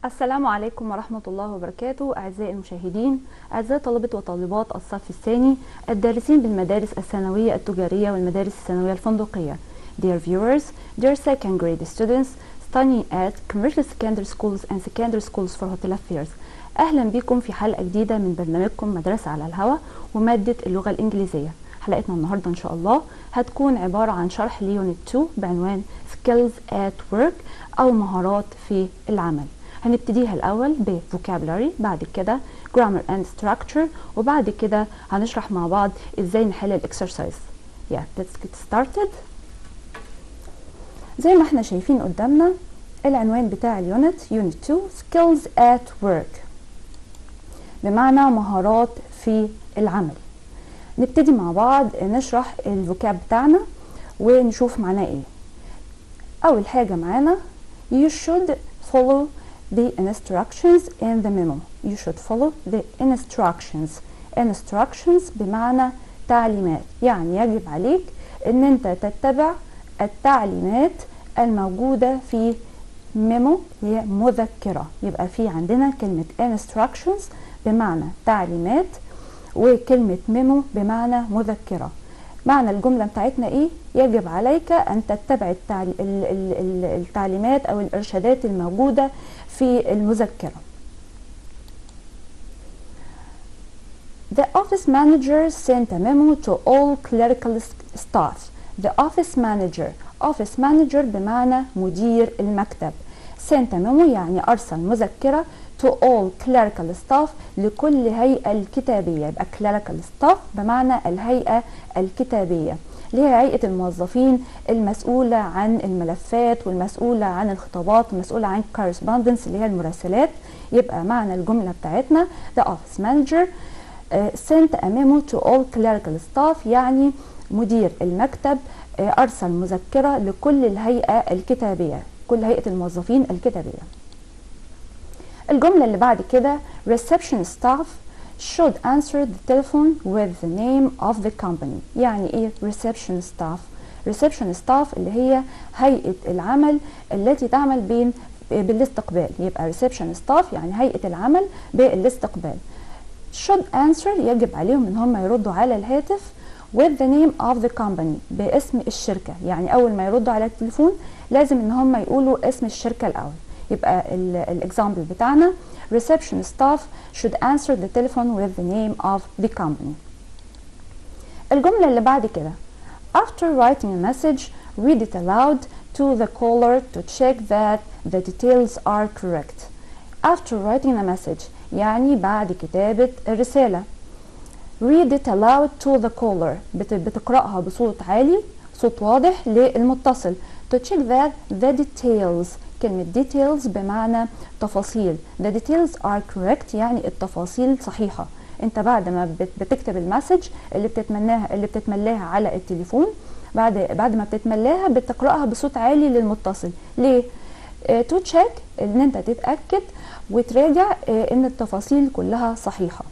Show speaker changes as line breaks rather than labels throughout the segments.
السلام عليكم ورحمة الله وبركاته أعزائي المشاهدين أعزائي طلبة وطالبات الصف الثاني الدارسين بالمدارس الثانوية التجارية والمدارس الثانوية الفندقية Dear viewers, dear second grade students studying at commercial secondary schools and secondary schools for hotel affairs أهلا بكم في حلقة جديدة من برنامجكم مدرسة على الهواء ومادة اللغة الإنجليزية حلقتنا النهاردة إن شاء الله هتكون عبارة عن شرح ليونت 2 بعنوان skills at work أو مهارات في العمل هنبتديها الأول ب vocabulary بعد كده grammar and structure وبعد كده هنشرح مع بعض ازاي نحل الاكسرسايز yeah let's get started زي ما احنا شايفين قدامنا العنوان بتاع اليونت يونت 2 skills at work بمعنى مهارات في العمل نبتدي مع بعض نشرح الفوكاب بتاعنا ونشوف معناه ايه اول حاجه معانا you should follow the instructions in the memo you should follow the instructions instructions بمعنى تعليمات يعني يجب عليك ان انت تتبع التعليمات الموجودة في ميمو هي مذكرة يبقى في عندنا كلمة instructions بمعنى تعليمات وكلمة ميمو بمعنى مذكرة معنى الجملة بتاعتنا ايه يجب عليك ان تتبع التعلي... التعليمات او الارشادات الموجودة في المذكرة The office manager sent a memo to all clerical staff. The office manager office manager بمعنى مدير المكتب sent a memo يعني أرسل مذكرة to all clerical staff لكل هيئة الكتابية يبقى clerical staff بمعنى الهيئة الكتابية اللي هي هيئة الموظفين المسؤولة عن الملفات والمسؤولة عن الخطابات والمسؤولة عن correspondence اللي هي المراسلات يبقى معنى الجملة بتاعتنا the office manager uh, sent a memo to all clerical staff يعني مدير المكتب uh, أرسل مذكرة لكل الهيئة الكتابية كل هيئة الموظفين الكتابية الجملة اللي بعد كده reception staff should answer the telephone with the name of the company يعني ايه reception staff reception staff اللي هي هيئة العمل التي تعمل بين بالاستقبال يبقى reception staff يعني هيئة العمل بالاستقبال should answer يجب عليهم ان هم يردوا على الهاتف with the name of the company باسم الشركة يعني اول ما يردوا على التليفون لازم ان هم يقولوا اسم الشركة الاول يبقى الاكزامبل بتاعنا reception staff should answer the telephone with the name of the company الجملة اللي بعد كده after writing a message read it aloud to the caller to check that the details are correct after writing a message يعني بعد كتابة الرسالة read it aloud to the caller بتقرأها بصوت عالي صوت واضح للمتصل to check that the details كلمة details بمعنى تفاصيل the details are correct يعني التفاصيل صحيحة انت بعد ما بتكتب المسج اللي بتتمناها اللي بتتملاها على التليفون بعد بعد ما بتتملاها بتقراها بصوت عالي للمتصل ليه تو uh, تشيك ان انت تتاكد وتراجع uh, ان التفاصيل كلها صحيحه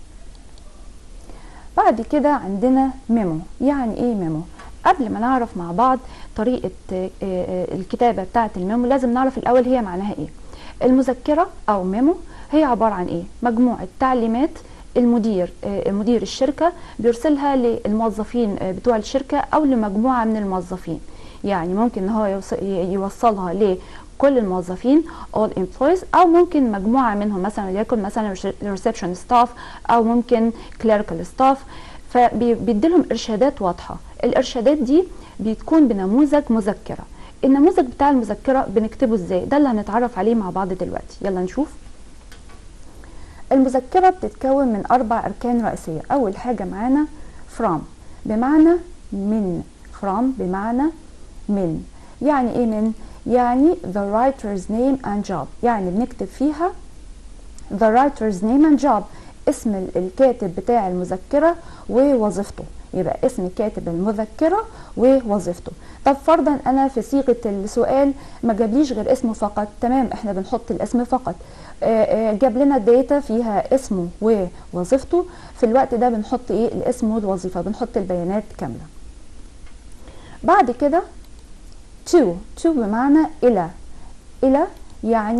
بعد كده عندنا ميمو يعني ايه ميمو قبل ما نعرف مع بعض طريقة الكتابة بتاعة الميمو لازم نعرف الأول هي معناها إيه المذكرة أو ميمو هي عبارة عن إيه مجموعة تعليمات المدير مدير الشركة بيرسلها للموظفين بتوع الشركة أو لمجموعة من الموظفين يعني ممكن ان هو يوصلها لكل الموظفين all employees او ممكن مجموعة منهم مثلا وليكن مثلا reception staff او ممكن clerical staff فبيديلهم ارشادات واضحه الارشادات دي بتكون بنموذج مذكره النموذج بتاع المذكره بنكتبه ازاي ده اللي هنتعرف عليه مع بعض دلوقتي يلا نشوف المذكره بتتكون من اربع اركان رئيسيه اول حاجه معانا from بمعنى من from بمعنى من يعني ايه من يعني the writer's name and job يعني بنكتب فيها the writer's name and job اسم الكاتب بتاع المذكرة ووظيفته يبقى اسم كاتب المذكرة ووظيفته طب فرضا انا في صيغة السؤال ما جابليش غير اسمه فقط تمام احنا بنحط الاسم فقط جاب لنا داتا فيها اسمه ووظيفته في الوقت ده بنحط ايه الاسم والوظيفة بنحط البيانات كاملة بعد كده to to بمعنى الى الى يعني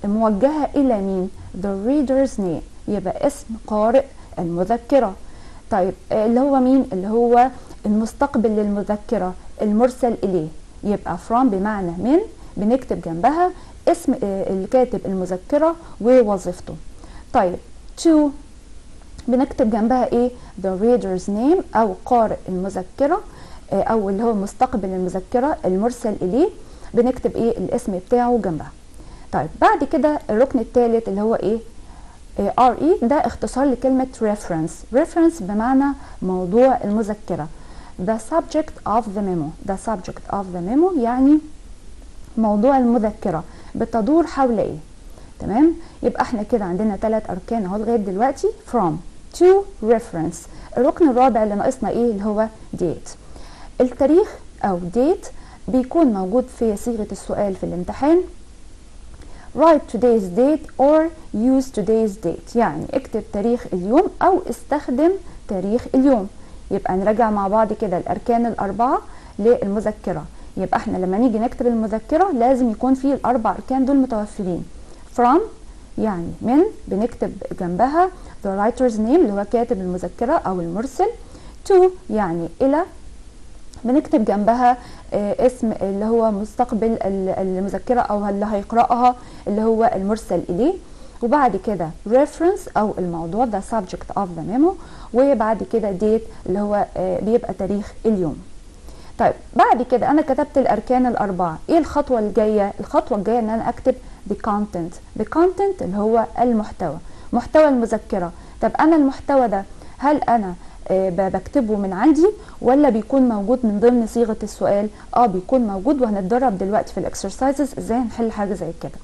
موجهة إلى مين the reader's name يبقى اسم قارئ المذكرة طيب اللي هو مين اللي هو المستقبل للمذكرة المرسل إليه يبقى from بمعنى من بنكتب جنبها اسم الكاتب المذكرة ووظيفته طيب to بنكتب جنبها ايه the reader's name او قارئ المذكرة او اللي هو مستقبل المذكرة المرسل اليه بنكتب ايه الاسم بتاعه جنبها طيب بعد كده الركن الثالث اللي هو ايه ار اي ده اختصار لكلمة reference reference بمعنى موضوع المذكرة the subject of the memo the subject of the memo يعني موضوع المذكرة بتدور حول ايه تمام يبقى احنا كده عندنا ثلاث اركان اهو لغايه دلوقتي from to reference الركن الرابع اللي ناقصنا ايه اللي هو date التاريخ او date بيكون موجود في صيغه السؤال في الامتحان write today's date or use today's date يعني اكتب تاريخ اليوم او استخدم تاريخ اليوم يبقى نراجع مع بعض كده الاركان الاربعه للمذكره يبقى احنا لما نيجي نكتب المذكره لازم يكون في الاربع اركان دول متوفرين from يعني من بنكتب جنبها the writer's name اللي هو كاتب المذكرة أو المرسل to يعني إلى بنكتب جنبها اسم اللي هو مستقبل المذكرة أو اللي هيقرأها اللي هو المرسل إليه وبعد كده reference أو الموضوع ده subject of the memo وبعد كده date اللي هو بيبقى تاريخ اليوم طيب بعد كده أنا كتبت الأركان الأربعة إيه الخطوة الجاية؟ الخطوة الجاية إن أنا أكتب the content the content اللي هو المحتوى محتوى المذكرة طب أنا المحتوى ده هل أنا بكتبه من عندي ولا بيكون موجود من ضمن صيغة السؤال اه بيكون موجود وهنتدرب دلوقتي في الاكسرسايزز ازاي هنحل حاجة زي كده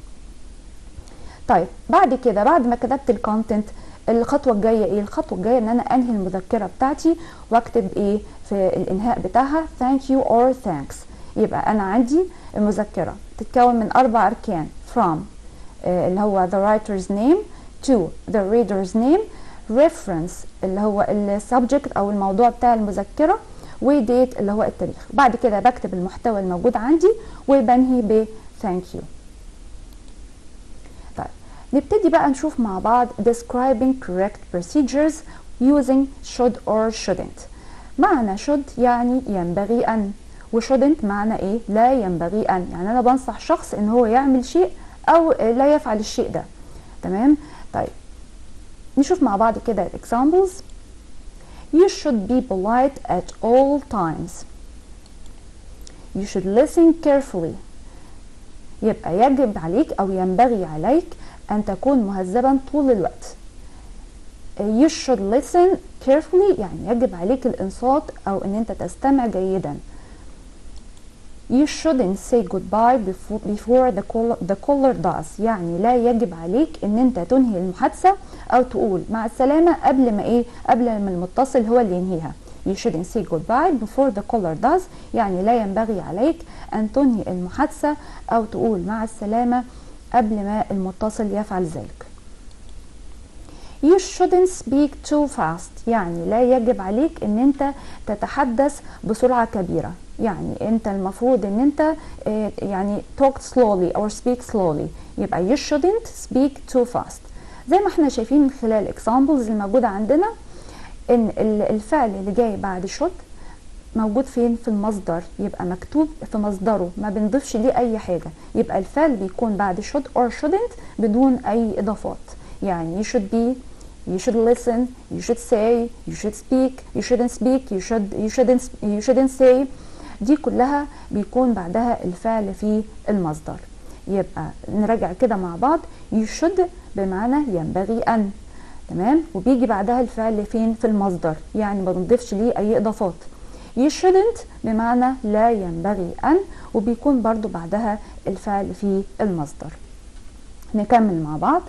طيب بعد كده بعد ما كتبت الكونتنت الخطوة الجاية ايه الخطوة الجاية ان انا انهي المذكرة بتاعتي واكتب ايه في الانهاء بتاعها thank you or thanks يبقى انا عندي المذكرة تتكون من اربع اركان from اللي هو the writer's name to the reader's name reference اللي هو السبجكت او الموضوع بتاع المذكره وديت اللي هو التاريخ بعد كده بكتب المحتوى الموجود عندي وبنهي ب thank you طيب نبتدي بقى نشوف مع بعض describing correct procedures using should or shouldn't معنى should يعني ينبغي ان وshouldn't معنى ايه لا ينبغي ان يعني انا بنصح شخص ان هو يعمل شيء او لا يفعل الشيء ده تمام طيب نشوف مع بعض كده examples you should be polite at all times you should listen carefully يبقى يجب عليك او ينبغي عليك ان تكون مهذبا طول الوقت you should listen carefully يعني يجب عليك الانصات او ان انت تستمع جيدا You shouldn't say goodbye before, before the, caller, the caller does يعني لا يجب عليك ان انت تنهي المحادثة او تقول مع السلامة قبل ما ايه قبل ما المتصل هو اللي ينهيها You shouldn't say goodbye before the caller does يعني لا ينبغي عليك ان تنهي المحادثة او تقول مع السلامة قبل ما المتصل يفعل ذلك You shouldn't speak too fast يعني لا يجب عليك ان انت تتحدث بسرعة كبيرة يعني انت المفروض ان انت يعني talk slowly or speak slowly يبقى you shouldn't speak too fast زي ما احنا شايفين من خلال examples الموجودة عندنا ان الفعل اللي جاي بعد should موجود فين في المصدر يبقى مكتوب في مصدره ما بنضيفش ليه اي حاجة يبقى الفعل بيكون بعد should or shouldn't بدون اي اضافات يعني you should be you should listen you should say you should speak you shouldn't speak you should you shouldn't you shouldn't say دي كلها بيكون بعدها الفعل في المصدر يبقى نراجع كده مع بعض you should بمعنى ينبغي ان تمام وبيجي بعدها الفعل فين في المصدر يعني ما بنضيفش ليه اي اضافات you shouldn't بمعنى لا ينبغي ان وبيكون برضو بعدها الفعل في المصدر نكمل مع بعض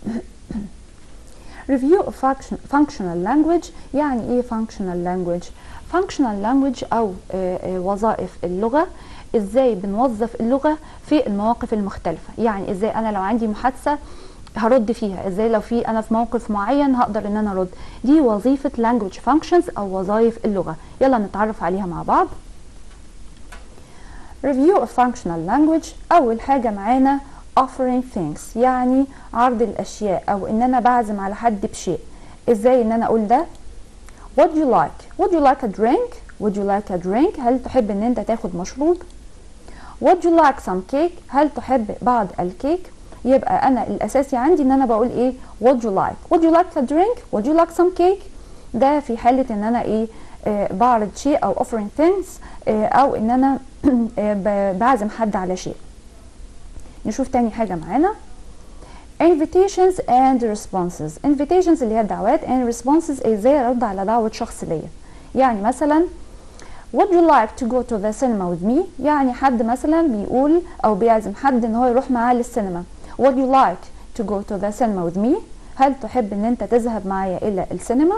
review of function, functional language يعني ايه functional language functional language او وظائف اللغه ازاي بنوظف اللغه في المواقف المختلفه يعني ازاي انا لو عندي محادثه هرد فيها ازاي لو في انا في موقف معين هقدر ان انا ارد دي وظيفه language functions او وظائف اللغه يلا نتعرف عليها مع بعض review of functional language اول حاجه معانا offering things يعني عرض الاشياء او ان انا بعزم على حد بشيء ازاي ان انا اقول ده would you like would you like a drink would you like a drink هل تحب ان انت تاخد مشروب would you like some cake هل تحب بعض الكيك يبقى انا الاساسي عندي ان انا بقول ايه would you like would you like a drink would you like some cake ده في حالة ان انا ايه آه بعرض شيء او offering things آه او ان انا آه بعزم حد على شيء نشوف تاني حاجة معانا invitations and responses invitations اللي هي الدعوات and responses ازاي ارد على دعوة شخص ليا يعني مثلا would you like to go to the cinema with me يعني حد مثلا بيقول او بيعزم حد ان هو يروح معاه للسينما would you like to go to the cinema with me هل تحب ان انت تذهب معايا الى السينما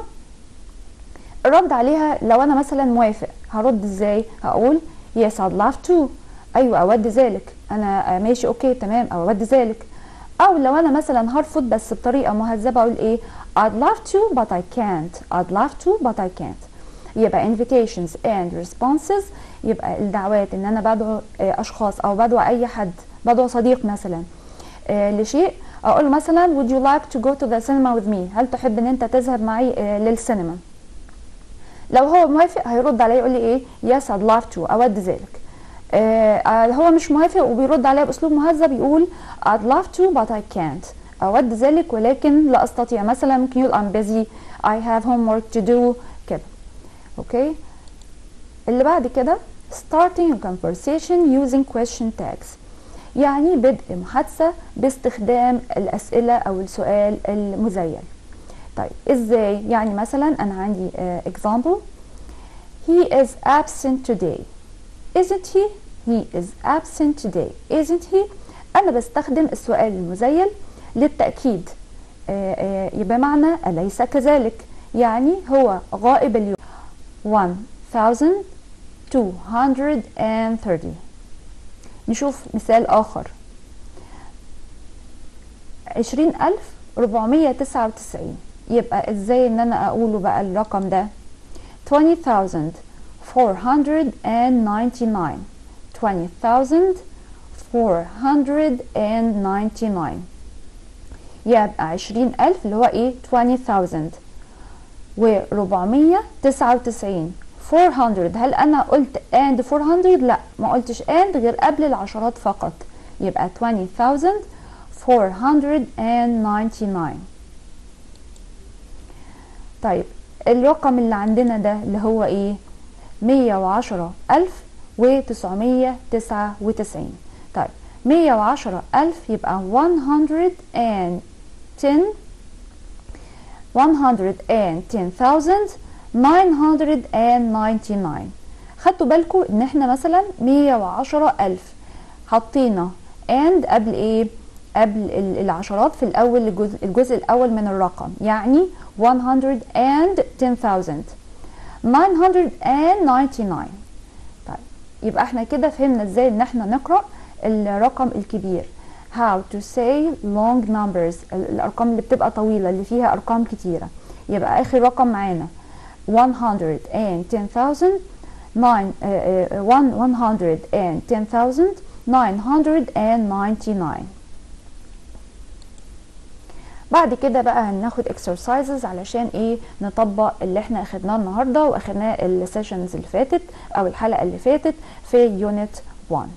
الرد عليها لو انا مثلا موافق هرد ازاي هقول yes I'd love to ايوه اود ذلك انا ماشي اوكي تمام او اود ذلك او لو انا مثلا هرفض بس بطريقه مهذبه اقول ايه I'd love to but I can't I'd love to but I can't يبقى invitations and responses يبقى الدعوات ان انا بدعو اشخاص او بدعو اي حد بدعو صديق مثلا لشيء اقول له مثلا would you like to go to the cinema with me هل تحب ان انت تذهب معي للسينما لو هو موافق هيرد عليا يقول لي ايه yes I'd love to اود ذلك آه هو مش موافق وبيرد عليا باسلوب مهذب يقول I'd love to but I can't اود ذلك ولكن لا استطيع مثلا ممكن يقول I'm busy I have homework to do كده اوكي اللي بعد كده starting a conversation using question tags يعني بدء محادثة باستخدام الأسئلة أو السؤال المزيل طيب ازاي يعني مثلا أنا عندي uh, example he is absent today isn't he he is absent today isn't he أنا بستخدم السؤال المزيل للتأكيد آه آه بمعنى أليس كذلك يعني هو غائب اليوم 1230 نشوف مثال آخر 20499 يبقى ازاي ان انا اقوله بقى الرقم ده 20499 20499 يبقى 20000 اللي هو ايه 20000 و 499 400 هل انا قلت and 400 لا ما قلتش and غير قبل العشرات فقط يبقى 20499 طيب الرقم اللي عندنا ده اللي هو ايه 110999 طيب 110000 يبقى 110 110999 خدتوا بالكم ان احنا مثلا 110000 حطينا and قبل ايه قبل العشرات في الاول الجزء, الجزء الاول من الرقم يعني 110,000 999 طيب يبقى احنا كده فهمنا ازاي ان احنا نقرا الرقم الكبير how to say long numbers الارقام اللي بتبقى طويله اللي فيها ارقام كتيره يبقى اخر رقم معانا 110,000 110,999 بعد كده بقى هناخد exercises علشان ايه نطبق اللي احنا اخدناه النهارده واخدناه السيشنز اللي فاتت او الحلقه اللي فاتت في يونت 1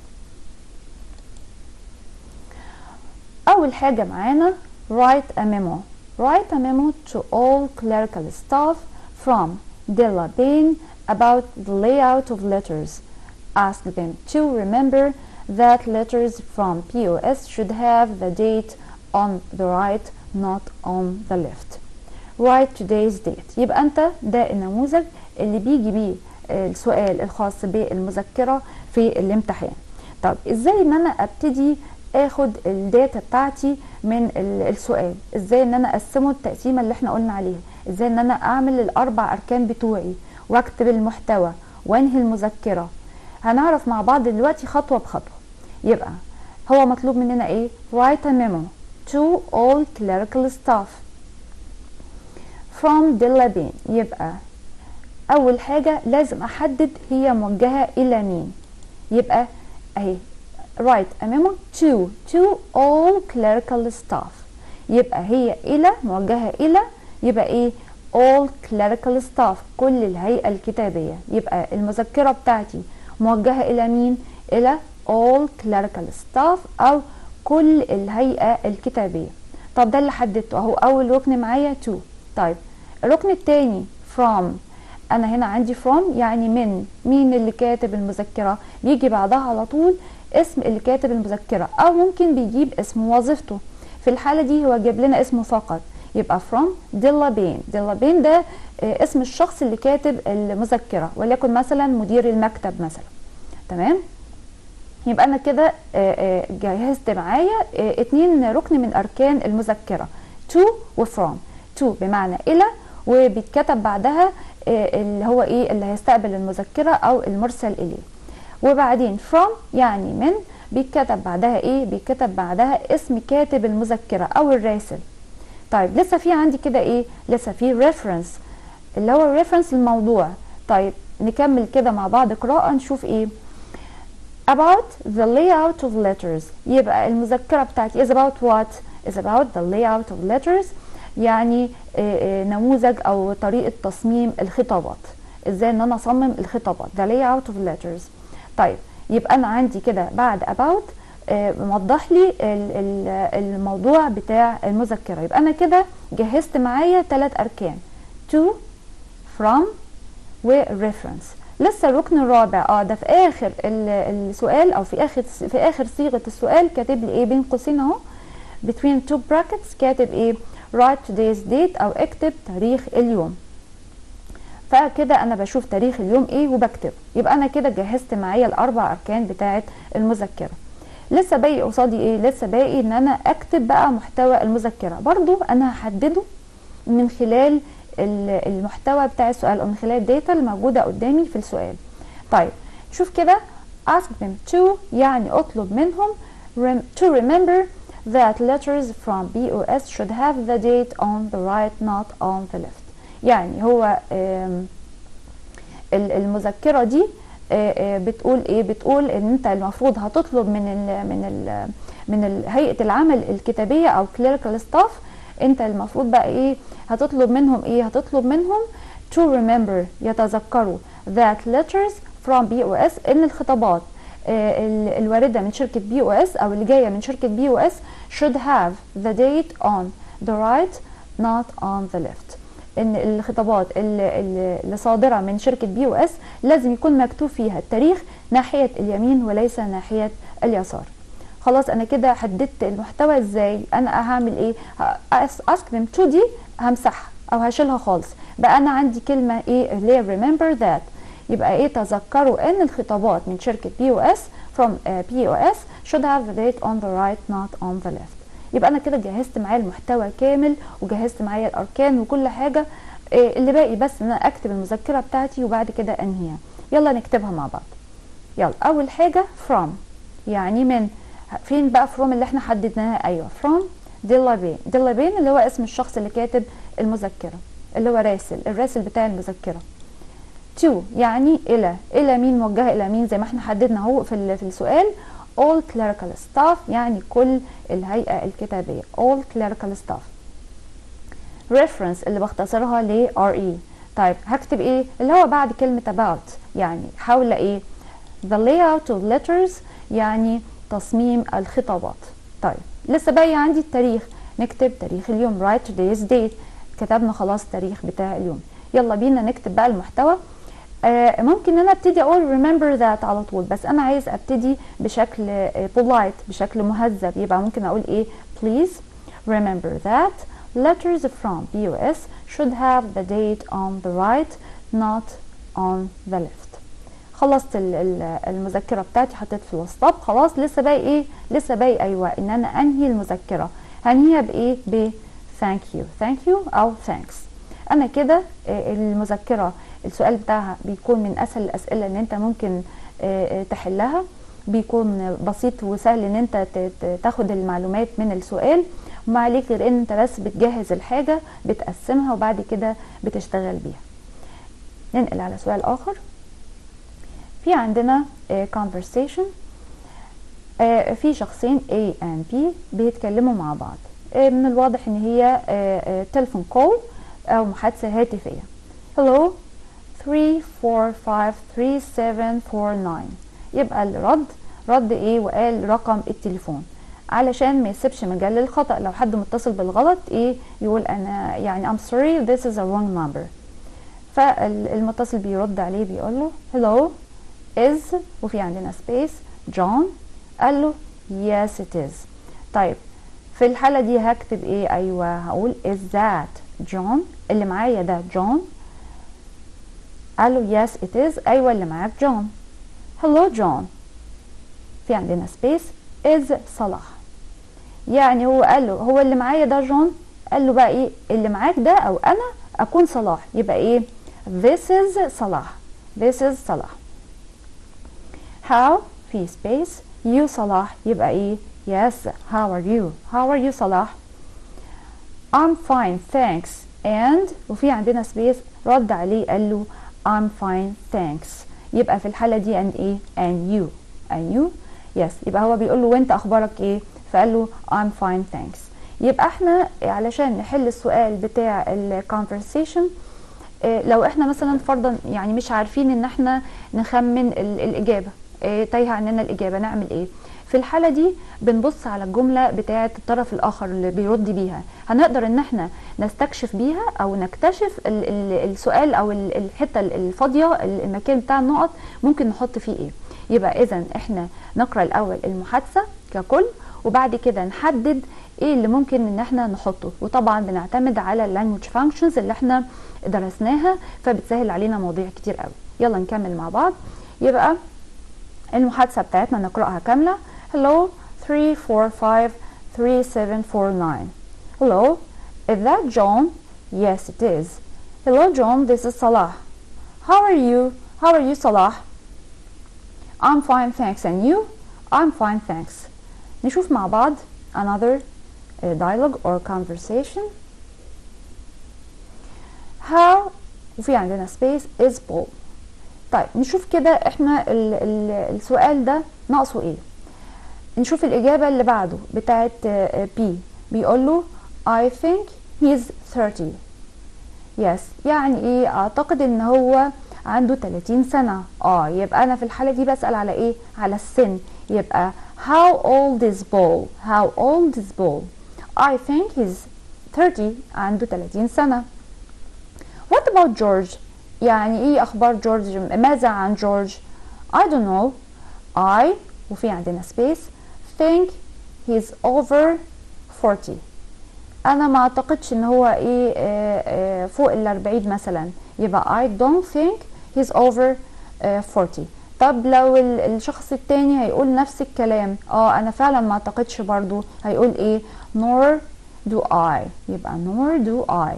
اول حاجه معانا write a memo write a memo to all clerical staff from Della Bain about the layout of letters ask them to remember that letters from POS should have the date on the right not on the left write today's date يبقى انت ده النموذج اللي بيجي بيه السؤال الخاص بالمذكرة في الامتحان طب ازاي ان انا ابتدي اخد الداتا بتاعتي من السؤال ازاي ان انا اقسمه التقسيمة اللي احنا قلنا عليها ازاي ان انا اعمل الاربع اركان بتوعي واكتب المحتوى وانهي المذكرة هنعرف مع بعض دلوقتي خطوة بخطوة يبقى هو مطلوب مننا ايه write a memo to all clerical staff from Dillabin يبقى أول حاجة لازم أحدد هي موجهة إلى مين يبقى أهي write a memo to to all clerical staff يبقى هي إلى موجهة إلى يبقى إيه all clerical staff كل الهيئة الكتابية يبقى المذكرة بتاعتي موجهة إلى مين؟ إلى all clerical staff أو كل الهيئة الكتابية طب ده اللي حددته أهو أول ركن معايا to طيب الركن التاني from أنا هنا عندي from يعني من مين اللي كاتب المذكرة بيجي بعدها على طول اسم اللي كاتب المذكرة أو ممكن بيجيب اسم وظيفته في الحالة دي هو جاب لنا اسمه فقط يبقى from ديلا بين ديلا بين ده اسم الشخص اللي كاتب المذكرة وليكن مثلا مدير المكتب مثلا تمام يبقى انا كده جهزت معايا اتنين ركن من اركان المذكرة to و from to بمعنى الى وبيتكتب بعدها اللي هو ايه اللي هيستقبل المذكرة او المرسل اليه وبعدين from يعني من بيتكتب بعدها ايه بيتكتب بعدها اسم كاتب المذكرة او الراسل طيب لسه في عندي كده ايه لسه في ريفرنس اللي هو الريفرنس الموضوع طيب نكمل كده مع بعض قراءة نشوف ايه about the layout of letters يبقى المذكرة بتاعتي is about what is about the layout of letters يعني نموذج او طريقة تصميم الخطابات ازاي ان انا اصمم الخطابات the layout of letters طيب يبقى انا عندي كده بعد about موضح لي الموضوع بتاع المذكرة يبقى انا كده جهزت معايا ثلاث اركان to from و reference لسه الركن الرابع اه ده في اخر السؤال او في اخر في اخر صيغه السؤال كاتب لي ايه بين قوسين اهو between two brackets كاتب ايه write today's date او اكتب تاريخ اليوم فكده انا بشوف تاريخ اليوم ايه وبكتبه يبقى انا كده جهزت معايا الاربع اركان بتاعه المذكره لسه باقي قصادي ايه لسه باقي ان انا اكتب بقى محتوى المذكره برضو انا هحدده من خلال المحتوى بتاع السؤال او من خلال الداتا الموجوده قدامي في السؤال طيب شوف كده ask them to يعني اطلب منهم to remember that letters from BOS should have the date on the right not on the left يعني هو المذكره دي بتقول ايه بتقول ان انت المفروض هتطلب من ال من ال من هيئه العمل الكتابيه او clerical staff انت المفروض بقى ايه هتطلب منهم ايه هتطلب منهم to remember يتذكروا that letters from BOS ان الخطابات آه الوارده من شركه بي او اس او اللي جايه من شركه بي او اس should have the date on the right not on the left ان الخطابات اللي, اللي صادره من شركه بي او اس لازم يكون مكتوب فيها التاريخ ناحيه اليمين وليس ناحيه اليسار خلاص انا كده حددت المحتوى ازاي انا هعمل ايه ask them to دي همسحها او هشيلها خالص بقى انا عندي كلمه ايه اللي هي remember that يبقى ايه تذكروا ان الخطابات من شركه بي او اس from uh, POS should have the date on the right not on the left يبقى انا كده جهزت معايا المحتوى كامل وجهزت معايا الاركان وكل حاجه إيه اللي باقي بس ان انا اكتب المذكره بتاعتي وبعد كده انهيها يلا نكتبها مع بعض يلا اول حاجه from يعني من فين بقى from اللي احنا حددناها ايوه from ديلابين ديلابين اللي هو اسم الشخص اللي كاتب المذكره اللي هو راسل الراسل بتاع المذكره to يعني الى الى مين موجهه الى مين زي ما احنا حددنا اهو في في السؤال all clerical staff يعني كل الهيئه الكتابيه all clerical staff reference اللي بختصرها ل RE طيب هكتب ايه اللي هو بعد كلمه about يعني حول ايه the layout of letters يعني تصميم الخطابات طيب لسه باقي عندي التاريخ نكتب تاريخ اليوم write today's date كتبنا خلاص التاريخ بتاع اليوم يلا بينا نكتب بقى المحتوى آه ممكن ان انا ابتدي اقول remember that على طول بس انا عايز ابتدي بشكل آه polite بشكل مهذب يبقى ممكن اقول ايه please remember that letters from BOS should have the date on the right not on the left خلصت المذكره بتاعتي حطيت في الوسطاب خلاص لسه باقي ايه لسه باقي ايوه ان انا انهي المذكره هنهيها بايه ب thank you thank you او thanks انا كده المذكره السؤال بتاعها بيكون من اسهل الاسئله ان انت ممكن تحلها بيكون بسيط وسهل ان انت تاخد المعلومات من السؤال وما عليك غير ان انت بس بتجهز الحاجه بتقسمها وبعد كده بتشتغل بيها ننقل على سؤال اخر في عندنا conversation آه في شخصين A and B بيتكلموا مع بعض آه من الواضح ان هي تليفون كول او محادثة هاتفية hello 3 4 5 3 7 4 9 يبقى الرد رد ايه وقال رقم التليفون علشان ما يسيبش مجال للخطأ لو حد متصل بالغلط ايه يقول انا يعني I'm sorry this is a wrong number فالمتصل بيرد عليه بيقول له hello is وفي عندنا space John قال له yes it is طيب في الحالة دي هكتب ايه ايوه هقول is that John اللي معايا ده John قال له yes it is ايوه اللي معاك John hello John في عندنا space is صلاح يعني هو قال له هو اللي معايا ده جون قال له بقى ايه اللي معاك ده او انا اكون صلاح يبقى ايه this is صلاح this is صلاح how في space you صلاح يبقى ايه yes how are you how are you صلاح I'm fine thanks and وفي عندنا space رد عليه قال له I'm fine thanks يبقى في الحالة دي and ايه and you and you yes يبقى هو بيقول له وانت اخبارك ايه فقال له I'm fine thanks يبقى احنا علشان نحل السؤال بتاع الكونفرسيشن لو احنا مثلا فرضا يعني مش عارفين ان احنا نخمن الاجابه تايهه عننا الاجابه نعمل ايه في الحاله دي بنبص على الجمله بتاعه الطرف الاخر اللي بيرد بيها هنقدر ان احنا نستكشف بيها او نكتشف ال ال السؤال او الحته الفاضيه المكان بتاع النقط ممكن نحط فيه ايه يبقى اذا احنا نقرا الاول المحادثه ككل وبعد كده نحدد ايه اللي ممكن ان احنا نحطه وطبعا بنعتمد على اللانجوج فانكشنز اللي احنا درسناها فبتسهل علينا مواضيع كتير قوي يلا نكمل مع بعض يبقى المحادثه بتاعتنا نقراها كامله hello 3 4 5 3 7 4 9 hello is that John yes it is hello John this is Salah how are you how are you Salah I'm fine thanks and you I'm fine thanks نشوف مع بعض another uh, dialogue or conversation how وفي عندنا space is Paul طيب نشوف كده احنا ال ال السؤال ده ناقصه ايه نشوف الإجابة اللي بعده بتاعت uh, B بيقول له I think he's 30 yes يعني ايه اعتقد ان هو عنده 30 سنة اه يبقى انا في الحالة دي بسأل على ايه على السن يبقى How old is Paul? How old is Paul? I think he's 30 عنده 30 سنة. What about George? يعني ايه اخبار جورج؟ ماذا عن جورج؟ I don't know. I وفي عندنا space think he's over 40. انا ما اعتقدش ان هو ايه آه آه فوق ال 40 مثلا يبقى I don't think he's over آه 40. طب لو الشخص التاني هيقول نفس الكلام اه انا فعلا ما اعتقدش برضو هيقول ايه nor do I يبقى nor do I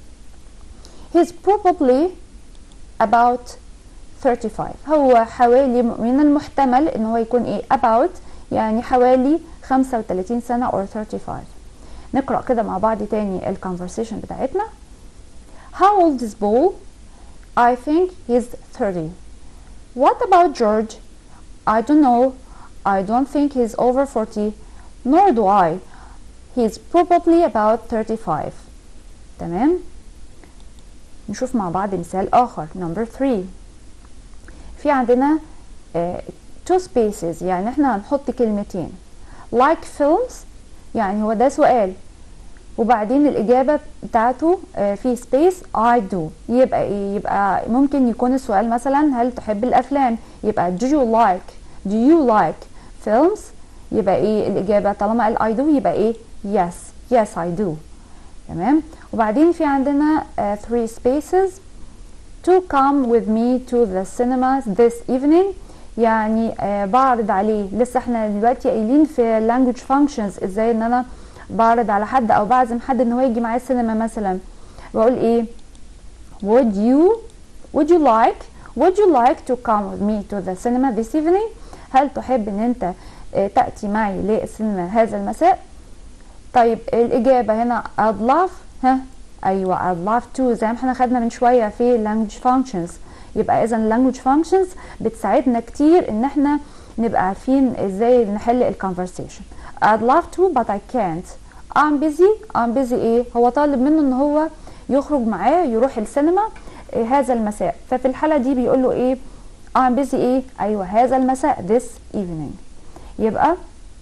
he's probably about 35 هو حوالي من المحتمل ان هو يكون ايه about يعني حوالي 35 سنة or 35 نقرأ كده مع بعض تاني الكونفرسيشن بتاعتنا How old is Paul? I think he's 30 What about George? I don't know. I don't think he's over 40, nor do I. He's probably about 35. تمام؟ نشوف مع بعض مثال آخر number 3 في عندنا uh, two spaces يعني احنا هنحط كلمتين like films يعني هو ده سؤال وبعدين الإجابة بتاعته في سبيس I do يبقى إيه؟ يبقى ممكن يكون السؤال مثلا هل تحب الأفلام؟ يبقى do you like do you like films؟ يبقى إيه الإجابة طالما قال I do يبقى إيه yes yes I do تمام وبعدين في عندنا uh, three spaces to come with me to the cinemas this evening يعني uh, بعرض عليه لسه احنا دلوقتي قايلين في language functions ازاي ان انا بعرض على حد او بعزم حد ان هو يجي معايا السينما مثلا بقول ايه would you would you like would you like to come with me to the cinema this evening هل تحب ان انت تأتي معي للسينما هذا المساء طيب الإجابة هنا I'd love ها أيوة I'd love to زي ما احنا خدنا من شوية في language functions يبقى إذا language functions بتساعدنا كتير إن احنا نبقى عارفين ازاي نحل الكونفرسيشن I'd love to but I can't I'm busy I'm busy ايه هو طالب منه ان هو يخرج معاه يروح السينما إيه هذا المساء ففي الحالة دي بيقول له ايه I'm busy ايه ايوه هذا المساء this evening يبقى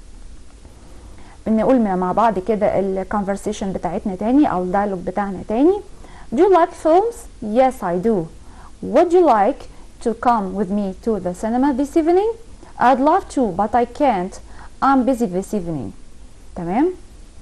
بنقول مع بعض كده الكونفرسيشن بتاعتنا تاني او الدايلوج بتاعنا تاني Do you like films? Yes, I do. Would you like to come with me to the cinema this evening? I'd love to, but I can't. I'm busy this evening. تمام؟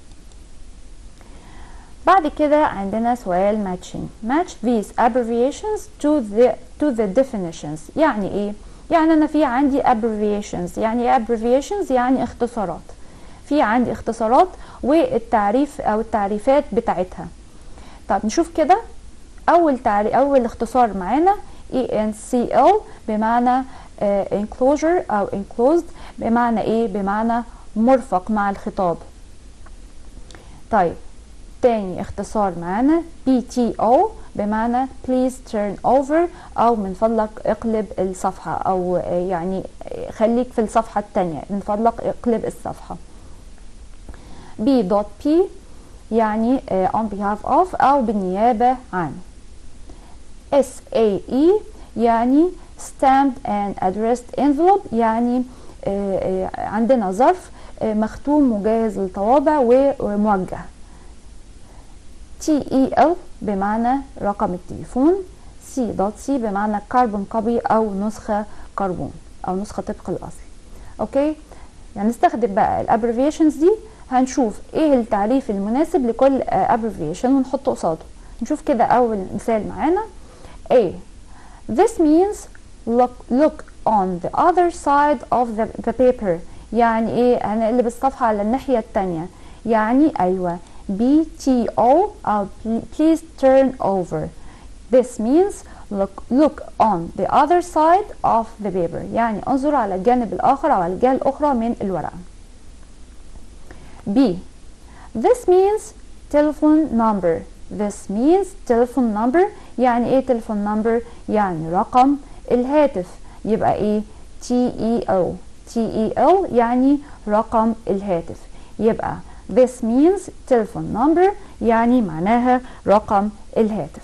بعد كده عندنا سؤال matching. Match these abbreviations to the to the definitions. يعني ايه؟ يعني انا في عندي abbreviations. يعني ايه abbreviations؟ يعني اختصارات. في عندي اختصارات والتعريف او التعريفات بتاعتها. طب نشوف كده اول تعريف اول اختصار معانا ENCL بمعنى uh, enclosure او enclosed بمعنى ايه بمعنى مرفق مع الخطاب طيب تاني اختصار معانا PTO بمعنى please turn over او من فضلك اقلب الصفحة او يعني خليك في الصفحة التانية من فضلك اقلب الصفحة B.P يعني uh, on behalf of أو بالنيابة عن SAE يعني stamped and addressed envelope يعني uh, uh, عندنا ظرف مختوم مجهز للطوابع وموجه TEL بمعنى رقم التليفون C.C بمعنى كربون كوبي أو نسخة كربون أو نسخة طبق الأصل أوكي يعني نستخدم بقى الابريفيشنز دي هنشوف ايه التعريف المناسب لكل abbreviation ونحطه قصاده نشوف كده اول مثال معانا A This means look, look on the other side of the, the paper يعني ايه هنقلب الصفحة على الناحية التانية يعني ايوه BTO أو please turn over This means look, look on the other side of the paper يعني انظر على الجانب الآخر أو على الجهة الأخرى من الورقة B. This means telephone number. This means telephone number يعني ايه telephone number؟ يعني رقم الهاتف يبقى ايه TEL TEL يعني رقم الهاتف يبقى this means telephone number يعني معناها رقم الهاتف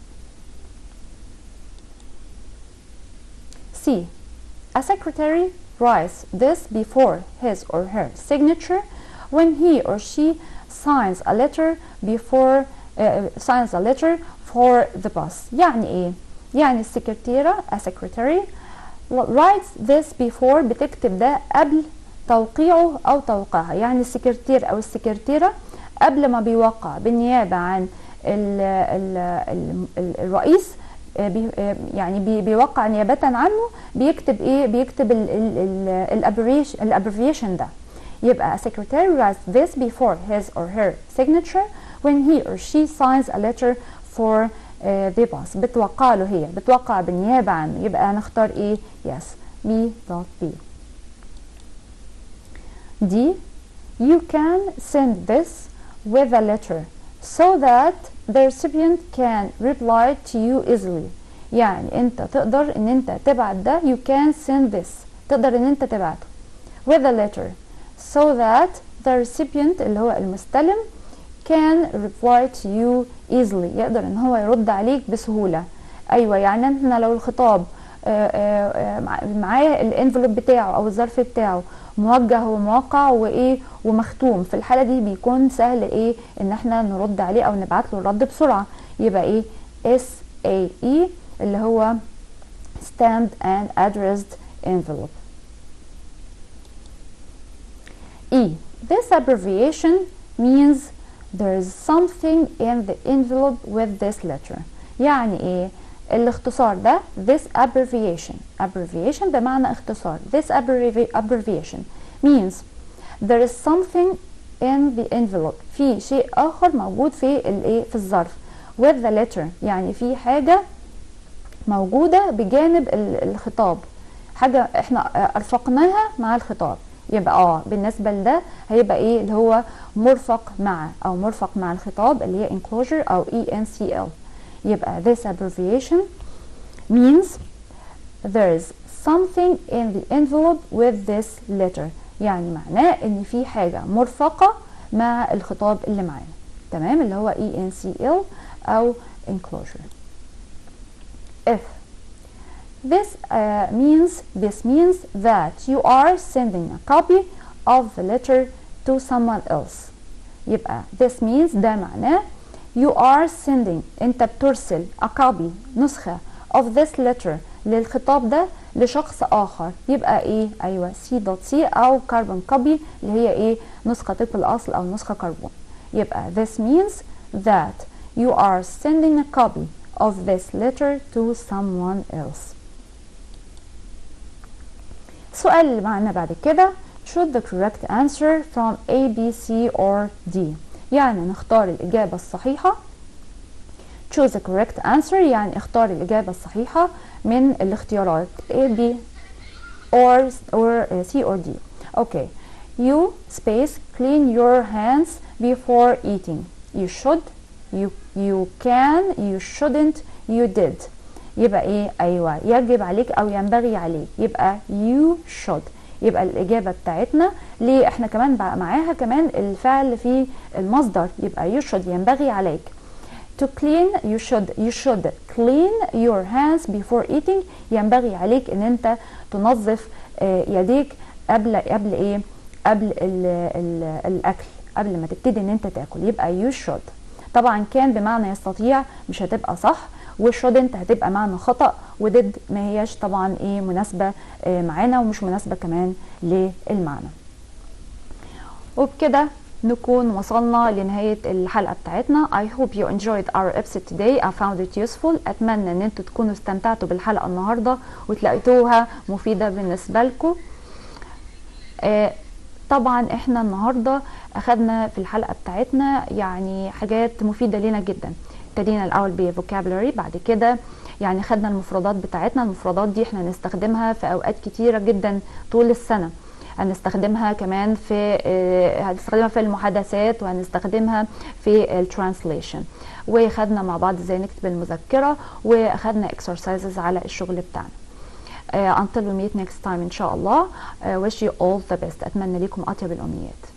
C. A secretary writes this before his or her signature when he or she signs a letter before uh, signs a letter for the boss يعني ايه يعني السكرتيرة a secretary writes this before بتكتب ده قبل توقيعه او توقيعها يعني السكرتير او السكرتيرة قبل ما بيوقع بالنيابة عن ال ال ال الرئيس بي يعني بيوقع نيابة عنه بيكتب ايه بيكتب الابريفيشن ده يبقى a secretary writes this before his or her signature when he or she signs a letter for uh, the boss بتوقع له هي بتوقع بالنيابة عنه يبقى هنختار ايه yes B dot B D you can send this with a letter so that the recipient can reply to you easily يعني انت تقدر ان انت تبعت ده you can send this تقدر ان انت تبعته with a letter so that the recipient اللي هو المستلم can reply to you easily يقدر ان هو يرد عليك بسهولة ايوه يعني احنا لو الخطاب معاه الانفلوب بتاعه او الظرف بتاعه موجه وموقع وايه ومختوم في الحالة دي بيكون سهل ايه ان احنا نرد عليه او نبعت له الرد بسرعة يبقى ايه S A E اللي هو stamped and addressed envelope E. This abbreviation means there is something in the envelope with this letter. يعني ايه؟ الاختصار ده this abbreviation abbreviation بمعنى اختصار this abbreviation means there is something in the envelope في شيء اخر موجود في الايه في الظرف with the letter يعني في حاجة موجودة بجانب الخطاب حاجة احنا ارفقناها مع الخطاب يبقى اه بالنسبة لده هيبقى ايه اللي هو مرفق مع او مرفق مع الخطاب اللي هي enclosure او ENCL يبقى this abbreviation means there is something in the envelope with this letter يعني معناه ان في حاجة مرفقة مع الخطاب اللي معانا تمام اللي هو ENCL أو enclosure if this uh, means this means that you are sending a copy of the letter to someone else يبقى this means ده معناه you are sending انت بترسل a copy نسخة of this letter للخطاب ده لشخص اخر يبقى ايه ايوه سي دوت سي او كربون كوبي اللي هي ايه نسخه طبق الاصل او نسخه كربون يبقى this means that you are sending a copy of this letter to someone else السؤال اللي معانا بعد كده choose the correct answer from A, B, C or D يعني نختار الإجابة الصحيحة choose the correct answer يعني اختار الإجابة الصحيحة من الاختيارات A, B or, or uh, C or D okay you space clean your hands before eating you should you you can you shouldn't you did يبقى ايه ايوه يجب عليك او ينبغي عليك يبقى you should يبقى الاجابه بتاعتنا ليه احنا كمان بقى معاها كمان الفعل في المصدر يبقى you should ينبغي عليك to clean you should you should clean your hands before eating ينبغي عليك ان انت تنظف يديك قبل قبل ايه قبل ال ال الاكل قبل ما تبتدي ان انت تاكل يبقى you should طبعا كان بمعنى يستطيع مش هتبقى صح وshouldn't هتبقى معنى خطأ ودد ما هياش طبعا ايه مناسبة اه معانا ومش مناسبة كمان للمعنى وبكده نكون وصلنا لنهاية الحلقة بتاعتنا I hope you enjoyed our episode today I found it useful أتمنى أن انتوا تكونوا استمتعتوا بالحلقة النهاردة وتلاقيتوها مفيدة بالنسبة لكم آه طبعا احنا النهاردة أخدنا في الحلقة بتاعتنا يعني حاجات مفيدة لنا جدا ابتدينا الأول بفوكابولاري بعد كده يعني خدنا المفردات بتاعتنا المفردات دي احنا هنستخدمها في أوقات كتيرة جدا طول السنة هنستخدمها كمان في هنستخدمها في المحادثات وهنستخدمها في الترانسليشن وخدنا مع بعض ازاي نكتب المذكره واخدنا exercises على الشغل بتاعنا uh, until we meet next time ان شاء الله uh, wish you all the best اتمنى لكم اطيب الامنيات